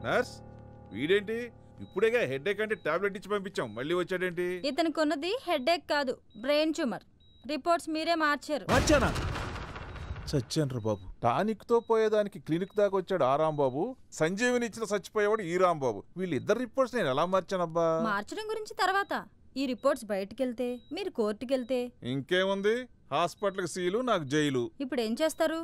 Nurse వీడేంటి ఇప్పుడేగా head ఏక్ అంటే టాబ్లెట్ ఇచ్చి పంపించాం మళ్ళీ వచ్చాడేంటి ఇతనికి ఉన్నది హెడేక్ కాదు బ్రెయిన్ ట్యూమర్ రిపోర్ట్స్ మీరే మార్చారు మార్చానా చచ్చాను బాబు టానిక్ తో పోయేదానికి క్లినిక్ దాకా వచ్చాడు ఆ రాంబాబు సంజీవిని ఇచ్చిన చచ్చిపోయేవాడు ఈ రాంబాబు వీళ్ళిద్దరు రిపోర్ట్స్ నేను ఎలా మార్చానబ్బా మార్చడం గురించి తర్వాత ఈ రిపోర్ట్స్ బయటికెళ్తే మీరు కోర్టుకెళ్తే ఇంకేముంది హాస్పిటల్కి సీలు నాకు జైలు ఇప్పుడు ఏం చేస్తారు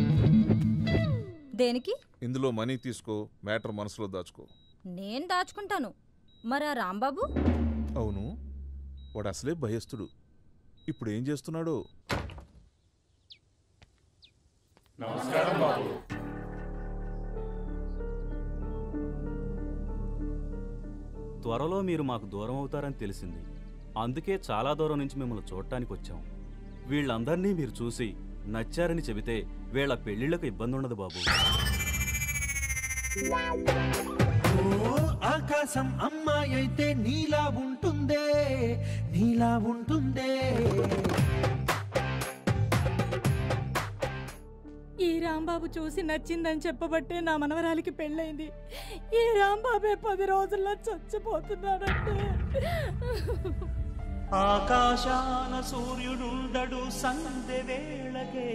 దేనికి ఇందులో మనీ తీసుకో మ్యాటర్ మనసులో దాచుకో నేను దాచుకుంటాను మరి ఆ రాంబాబు అవును వాడు అసలే భయస్తుడు ఇప్పుడు ఏం చేస్తున్నాడు త్వరలో మీరు మాకు దూరం అవుతారని తెలిసింది అందుకే చాలా దూరం నుంచి మిమ్మల్ని చూడటానికి వచ్చాం వీళ్ళందరినీ మీరు చూసి నచ్చారని చెబితే వీళ్ళ పెళ్లిళ్లకు ఇబ్బంది ఉండదు బాబు ఓ ఆకాశం అమ్మాయి అయితే నీలా ఉంటుందే నీలా ఉంటుందే ఈ రాంబాబు చూసి నచ్చిందని చెప్పబట్టే నా మనవరాలికి పెళ్ళైంది ఈ రాంబాబే పది రోజుల్లో చచ్చిపోతున్నాడంటే ఆకాశాన సూర్యుడుండడు సందె వేళకే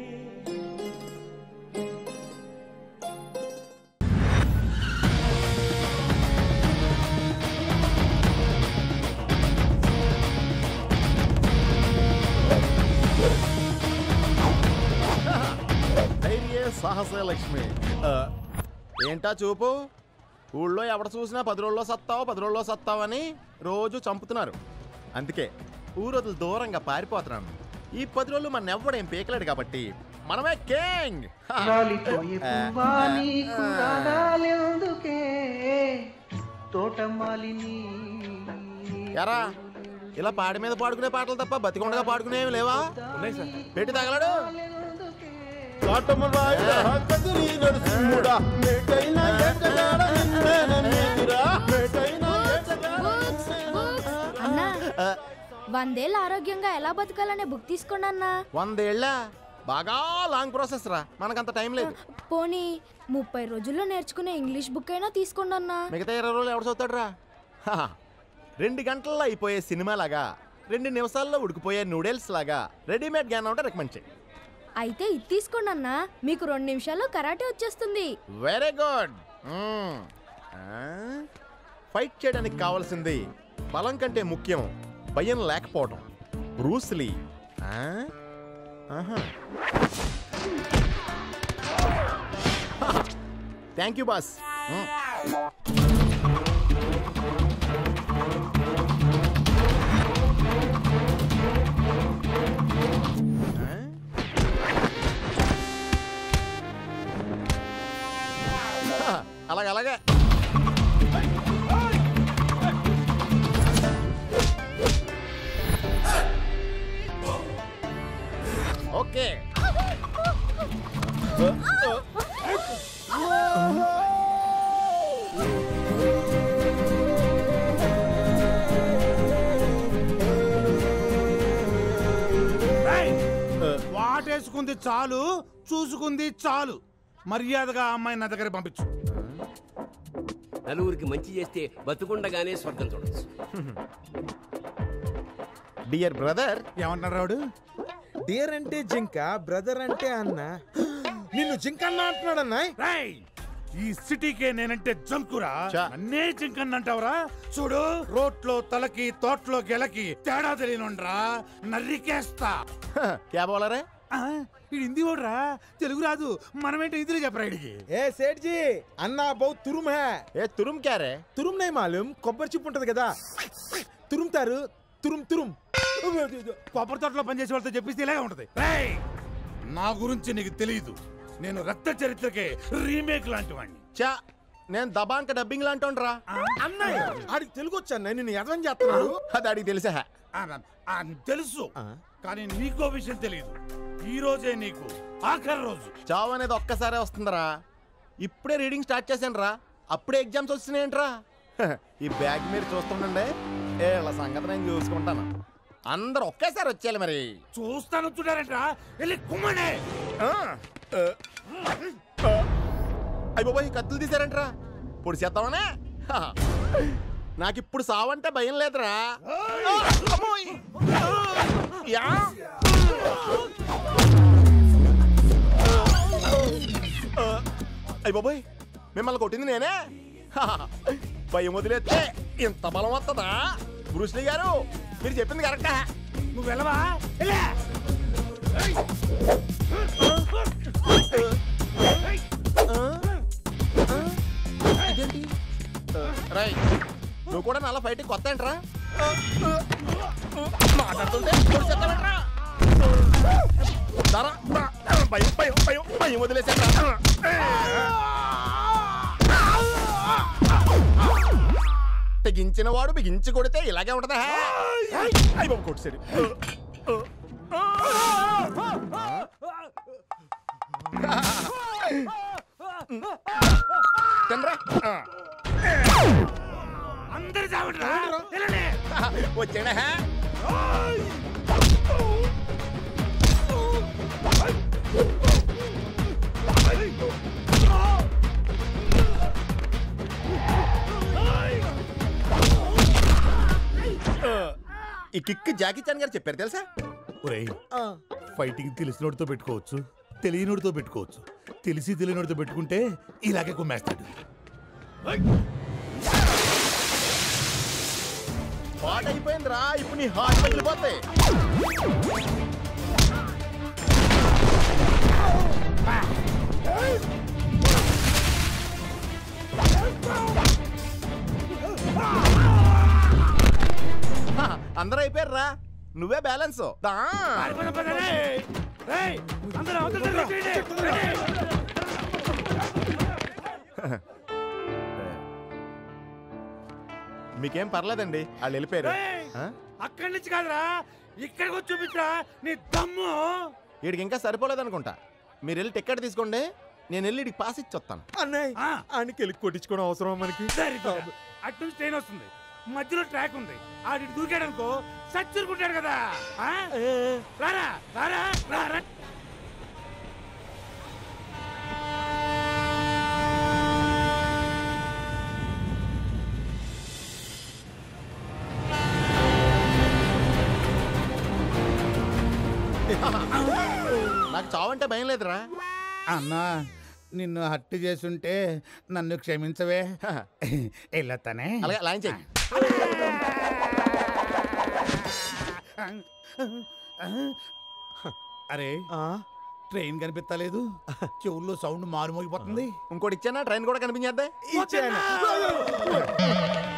ధైర్యే సాహసే లక్ష్మి ఆ, ఏంటా చూపు ఊళ్ళో ఎవడ చూసినా పది రోజుల్లో సత్తావు పది రోజుల్లో సత్తావని రోజు చంపుతున్నారు అందుకే ఊరొదులు దూరంగా పారిపోతున్నాను ఈ పది రోజులు మన ఎవ్వడేం పీకలేడు కాబట్టి మనమే కేంగ్ రాలిపోయే పువ్వా నీకు రాగాలెందుకే తోటమాలిని ఎరా ఇలా పాడి మీద పాడుకునే పాటలు తప్ప బతికొండగా పాడుకునేవి లేవా పెట్టి తగలడు అన్నా వందేళ్ళ ఆరోగ్యంగా ఎలా బతకాలనే బుక్ తీసుకోండి అన్నా వందేళ్ళ బాగా లాంగ్ ప్రాసెస్ రా మనకంత టైం లేదు పోనీ ముప్పై రోజుల్లో నేర్చుకునే ఇంగ్లీష్ బుక్ అయినా తీసుకోండి అన్నా మిగతా ఇరవై రోజులు ఎవడు చదువుతాడురా హహ. రెండు గంటల్లో అయిపోయే సినిమా లాగా రెండు నిమిషాల్లో ఉడికిపోయే నూడిల్స్ లాగా రెడీమేడ్ జ్ఞానం ఉంటే రికమెండ్ చేయి అయితే ఇది తీసుకోండి అన్నా మీకు రెండు నిమిషాల్లో కరాటే వచ్చేస్తుంది వెరీ గుడ్ ఫైట్ చేయడానికి కావాల్సింది బలం కంటే ముఖ్యం భయం లేకపోవడం బ్రూస్లీ థ్యాంక్ యూ బాస్ అలాగే అలాగే ఓకే వాటేసుకుంది చాలు చూసుకుంది చాలు మర్యాదగా ఆ అమ్మాయిని నా దగ్గర పంపించు నలుగురికి మంచి చేస్తే బతుకుండగానే స్వర్గం చూడొచ్చు డియర్ బ్రదర్ ఏమంటున్నారు రావుడు డియర్ అంటే జింక బ్రదర్ అంటే అన్న నిన్ను జింక అన్న అంటున్నాడు అన్న రేయ్ ఈ సిటీకే నేనంటే జంకురా అన్నే జింకన్న అంటావురా చూడు రోట్లో తలకి తోటలో గెలకి తేడా తెలియనుండ్రా నర్రికేస్తా క్యా బోలరే ఇది హిందీ ఓడరా తెలుగు రాదు మనమేంటో ఇదిలే చెప్పరా ఇడికి ఏ సేట్ జీ అన్న బహు తురుమ్ హే ఏ తురుమ్ క్యా రే తురుమ్ నై మాలూమ్ కొబ్బరి చిప్పు ఉంటది కదా తురుముతారు తురుమ్ తురుమ్ కొబ్బరి తోటలో పనిచేసే వాళ్ళతో చెప్పిస్తే ఇలాగే ఉంటది రేయ్ నా గురించి నీకు తెలియదు నేను రక్త చరిత్రకే రీమేక్ లాంటి వాడిని చా నేను దబాంక డబ్బింగ్ లాంటోండ్రా అన్నయ్య ఆడికి తెలుగు వచ్చా నిన్ను ఎదవం చేస్తున్నాడు అది ఆడికి తెలుసా ఆ, ఆ, తెలుసు కానీ నీకో విషయం తెలియదు ఈ రోజే నీకు ఆఖరి రోజు చావు అనేది ఒక్కసారే వస్తుందిరా ఇప్పుడే రీడింగ్ స్టార్ట్ చేశాను రా అప్పుడే ఎగ్జామ్స్ వస్తున్నాయంట్రా హ, ఈ బ్యాగ్ మీరు చూస్తుండండి ఏళ్ళ సంగతి నేను చూసుకుంటాను అందరు ఒకేసారి వచ్చేయాలి మరి చూస్తాను చూడారంట్రా వెళ్ళి కుమ్మనే అయ్యి బాబాయ్ కత్తులు తీసారంట్రా పొడి చేద్దామనే నాకు ఇప్పుడు సావంటే భయం లేదురా అమ్మోయ్. యా. అయ్య బాబోయ్ మిమ్మల్ని కొట్టింది నేనే భయం వదిలేస్తే ఇంత బలం వస్తుందా బ్రూస్లీ గారు మీరు చెప్పింది కరెక్టా నువ్వు వెళ్ళవా వెళ్ళే. ఇదేంటి రై నువ్వు కూడా నల్ల ఫైటింగ్ కొత్త ఏంట్రా మాట్లాడుతుంటే పొడి చేస్తావేంట్రా? దరా, రా, భయం భయం భయం భయం వదిలేసాను తెగించిన వాడు బిగించి కొడితే ఇలాగే ఉంటదా అయ్యి బాబు కొట్టాడు తినరా అందరు చావండిరా. వెళ్ళండి. వచ్చాడా ఈ కిక్ జాకీ చాన్ గారు చెప్పారు తెలుసా ఒరేయ్ ఫైటింగ్ తెలిసినోడితో పెట్టుకోవచ్చు తెలియనోడితో పెట్టుకోవచ్చు తెలిసి తెలియనోడితో పెట్టుకుంటే ఇలాగే కుమ్మేస్తాడు పాటైపోయిందిరా ఇప్పుడు నీ హార్ట్ పగిలిపోతాయి హ, అందరూ అయిపోయారురా నువ్వే బ్యాలెన్స్ దా పారిపోదాం పద, రేయ్. రేయ్, అందరూ అవతల తిరగండి. రేయ్. మీకేం పర్లేదండి వాళ్ళు వెళ్ళిపోయారు రేయ్, ఆ? అక్కడి నుంచి కాదురా ఇక్కడికి వచ్చి చూపించరా నీ దమ్ము వీడికి ఇంకా సరిపోలేదనుకుంటా మీరు వెళ్ళి టికెట్ తీసుకోండి నేను వెళ్ళి వీడికి పాస్ ఇచ్చి వస్తాను అన్నయ్య ఆయనకి వెళ్ళి కొట్టించుకోవడం అవసరం మనకి సరిగ్గా. అటు నుంచి ట్రైన్ వస్తుంది మధ్యలో ట్రాక్ ఉంది ఆడి దూకాడు అనుకో సచ్చురుకుంటాడు కదా ఆ? రారా రారా రారా నాకు చావంటే భయం లేదురా అన్నా నిన్ను హత్య చేసుంటే నన్ను క్షమించవే వెళ్ళొస్తానే అలాగే లైన్ చెయ్యి అరే ట్రైన్ కనిపించలేదు చెవుల్లో సౌండ్ మారుమోగిపోతుంది ఇంకోటి ఇచ్చానా ట్రైన్ కూడా కనిపించేద్దే ఇచ్చాను